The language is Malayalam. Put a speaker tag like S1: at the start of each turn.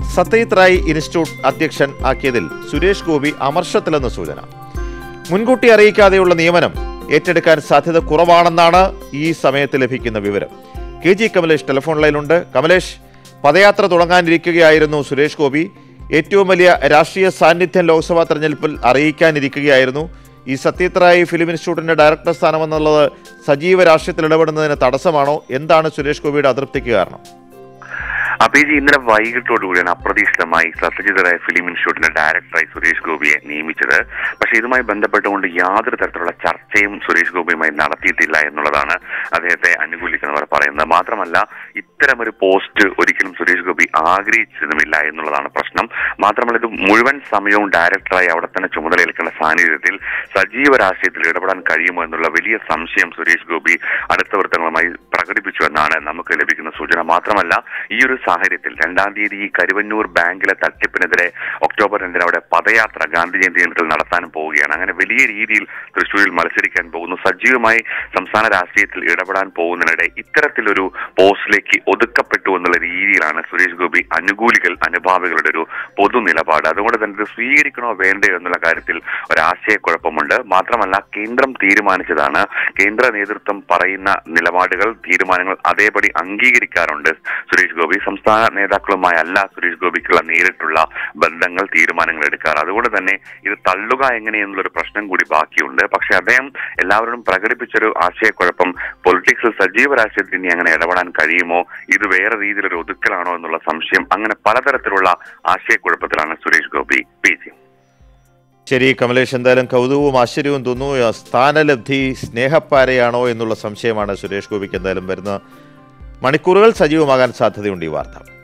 S1: സത്യജിത് റായ് ഇൻസ്റ്റിറ്റ്യൂട്ട് അധ്യക്ഷൻ ആക്കിയതിൽ സുരേഷ് ഗോപി അമർഷത്തിലെന്ന് സൂചന മുൻകൂട്ടി അറിയിക്കാതെയുള്ള നിയമനം ഏറ്റെടുക്കാൻ സാധ്യത കുറവാണെന്നാണ് ഈ സമയത്ത് ലഭിക്കുന്ന വിവരം കെ ജി കമലേഷ് ടെലിഫോൺ ലൈനിലുണ്ട് കമലേഷ് പദയാത്ര തുടങ്ങാനിരിക്കുകയായിരുന്നു സുരേഷ് ഗോപി ഏറ്റവും വലിയ രാഷ്ട്രീയ സാന്നിധ്യം ലോക്സഭാ തെരഞ്ഞെടുപ്പിൽ അറിയിക്കാനിരിക്കുകയായിരുന്നു ഈ സത്യജിത് റായ് ഫിലിം ഇൻസ്റ്റിറ്റ്യൂട്ടിന്റെ ഡയറക്ടർ സ്ഥാനമെന്നുള്ളത് സജീവ രാഷ്ട്രീയത്തിൽ ഇടപെടുന്നതിന് തടസ്സമാണോ എന്താണ് സുരേഷ് ഗോപിയുടെ അതൃപ്തിക്ക് കാരണം
S2: അഭിജി ഇന്നലെ വൈകിട്ടോടുകൂടിയാണ് അപ്രതീക്ഷിതമായി സത്യജിത് റായ് ഫിലിം ഇൻസ്റ്റിറ്റ്യൂട്ടിന്റെ ഡയറക്ടറായി സുരേഷ് ഗോപിയെ നിയമിച്ചത് പക്ഷേ ഇതുമായി ബന്ധപ്പെട്ടുകൊണ്ട് യാതൊരു തരത്തിലുള്ള ചർച്ചയും സുരേഷ് ഗോപിയുമായി നടത്തിയിട്ടില്ല എന്നുള്ളതാണ് അദ്ദേഹത്തെ അനുകൂലിക്കുന്നവർ പറയുന്നത് മാത്രമല്ല ഇത്തരമൊരു പോസ്റ്റ് ഒരിക്കലും സുരേഷ് ഗോപി ആഗ്രഹിച്ചിരുന്നുമില്ല എന്നുള്ളതാണ് പ്രശ്നം മാത്രമല്ല ഇത് മുഴുവൻ സമയവും ഡയറക്ടറായി അവിടെ തന്നെ ചുമതലയേൽക്കുന്ന സാന്നിധ്യത്തിൽ സജീവ രാഷ്ട്രീയത്തിൽ ഇടപെടാൻ കഴിയുമോ എന്നുള്ള വലിയ സംശയം സുരേഷ് ഗോപി അടുത്ത വൃത്തങ്ങളുമായി പ്രകടിപ്പിച്ചു എന്നാണ് നമുക്ക് ലഭിക്കുന്ന സൂചന മാത്രമല്ല ഈ ഒരു സാഹചര്യത്തിൽ രണ്ടാം തീയതി ഈ കരുവന്നൂർ ബാങ്കിലെ തട്ടിപ്പിനെതിരെ ഒക്ടോബർ രണ്ടിന് അവിടെ പദയാത്ര ഗാന്ധി ജയന്തി ദിനത്തിൽ നടത്താനും പോവുകയാണ് അങ്ങനെ വലിയ രീതിയിൽ തൃശ്ശൂരിൽ മത്സരിക്കാൻ പോകുന്നു സജീവമായി സംസ്ഥാന രാഷ്ട്രീയത്തിൽ ഇടപെടാൻ പോകുന്നതിനിടെ ഇത്തരത്തിലൊരു പോസ്റ്റിലേക്ക് ഒതുക്കപ്പെട്ടു എന്നുള്ള രീതിയിലാണ് സുരേഷ് ഗോപി അനുകൂലികൾ അനുഭാവികളുടെ ഒരു പൊതു നിലപാട് അതുകൊണ്ട് തന്നെ ഇത് സ്വീകരിക്കണോ വേണ്ടയോ എന്നുള്ള കാര്യത്തിൽ ഒരാശയക്കുഴപ്പമുണ്ട് മാത്രമല്ല കേന്ദ്രം തീരുമാനിച്ചതാണ് കേന്ദ്ര നേതൃത്വം പറയുന്ന നിലപാടുകൾ തീരുമാനങ്ങൾ അതേപടി അംഗീകരിക്കാറുണ്ട് സുരേഷ് ഗോപി സംസ്ഥാന നേതാക്കളുമായി അല്ല സുരേഷ് ഗോപിക്കുള്ള നേരിട്ടുള്ള ബന്ധങ്ങൾ തീരുമാനങ്ങൾ എടുക്കാറ് അതുകൊണ്ട് തന്നെ ഇത് തള്ളുക എങ്ങനെയെന്നുള്ളൊരു പ്രശ്നം കൂടി ബാക്കിയുണ്ട് പക്ഷെ അദ്ദേഹം എല്ലാവരോടും പ്രകടിപ്പിച്ചൊരു ആശയക്കുഴപ്പം പൊളിറ്റിക്സിൽ സജീവ രാഷ്ട്രീയത്തിൽ ഇനി അങ്ങനെ ഇടപെടാൻ കഴിയുമോ ഇത് വേറെ രീതിയിലൊരു ഒതുക്കലാണോ എന്നുള്ള സംശയം അങ്ങനെ പലതരത്തിലുള്ള ആശയക്കുഴപ്പത്തിലാണ് സുരേഷ് ഗോപി പി ജി
S1: ശരി കമലേഷ് എന്തായാലും കൗതുകവും ആശ്ചര്യവും തോന്നുന്നു സ്ഥാനലബ്ധി സ്നേഹപ്പാരയാണോ എന്നുള്ള സംശയമാണ് സുരേഷ് ഗോപിക്ക് എന്തായാലും വരുന്ന മണിക്കൂറുകൾ സജീവമാകാൻ സാധ്യതയുണ്ട് ഈ വാർത്ത